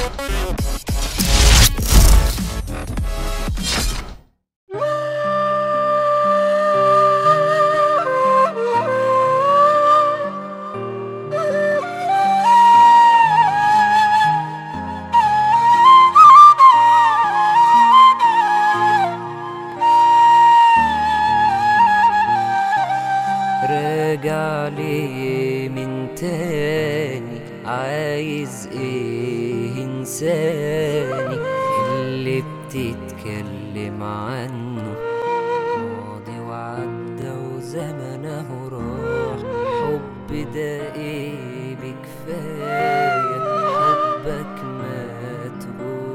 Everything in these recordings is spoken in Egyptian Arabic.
راجع لي من تاني عايز ايه انساني اللي بتتكلم عنه ماضي وعدى وزمنه راح حب ده ايه بكفاية حبك مات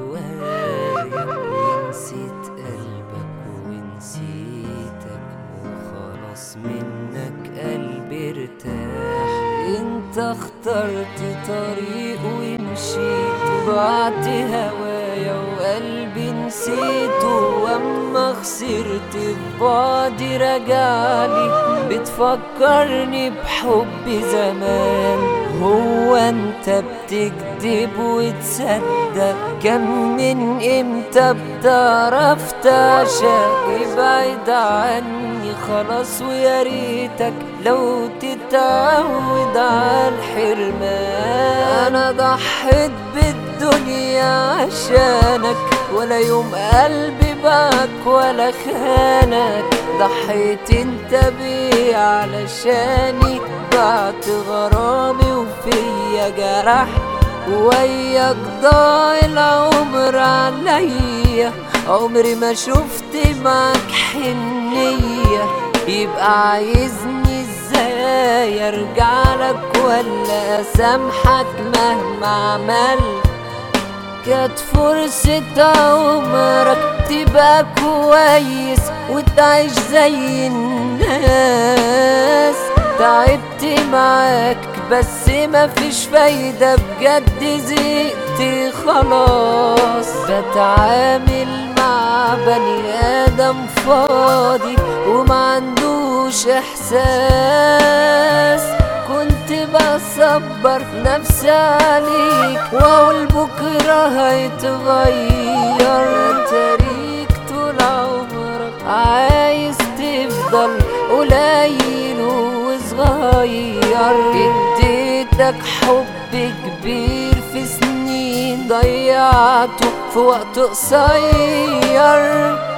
جوايا ونسيت قلبك ونسيتك وخلاص منك قلبي ارتاح انت اخترت طريق ومشيت بعت هوايا وقلبي نسيته واما خسرت في بعدي رجعلي بتفكرني بحب زمان هو انت بتكذب وتصدق كم من امتى بتعرف تعشق ابعد عني خلاص ويا ريتك لو تتعود على الحرمان انا ضحيت بالدنيا عشانك ولا يوم قلبي باك ولا خانك ضحيت انت بيه علشاني بعت غرامي وفيا جرح وياك ضاع العمر عليا عمري ما شفت معاك حنية يبقى عايزني ازاي ارجع لك ولا اسامحك مهما عملت كانت فرصة عمرك تبقى كويس وتعيش زي الناس تعبت معاك بس مفيش فايدة بجد زهقت خلاص بتعامل مع بني آدم فاضي ومعندوش إحساس كنت بصبر نفسي عليك واقول بكره هيتغير تاريك طول عمرك عايز تفضل قليل وصغير اديتك حب كبير في سنين ضيعته في وقت قصير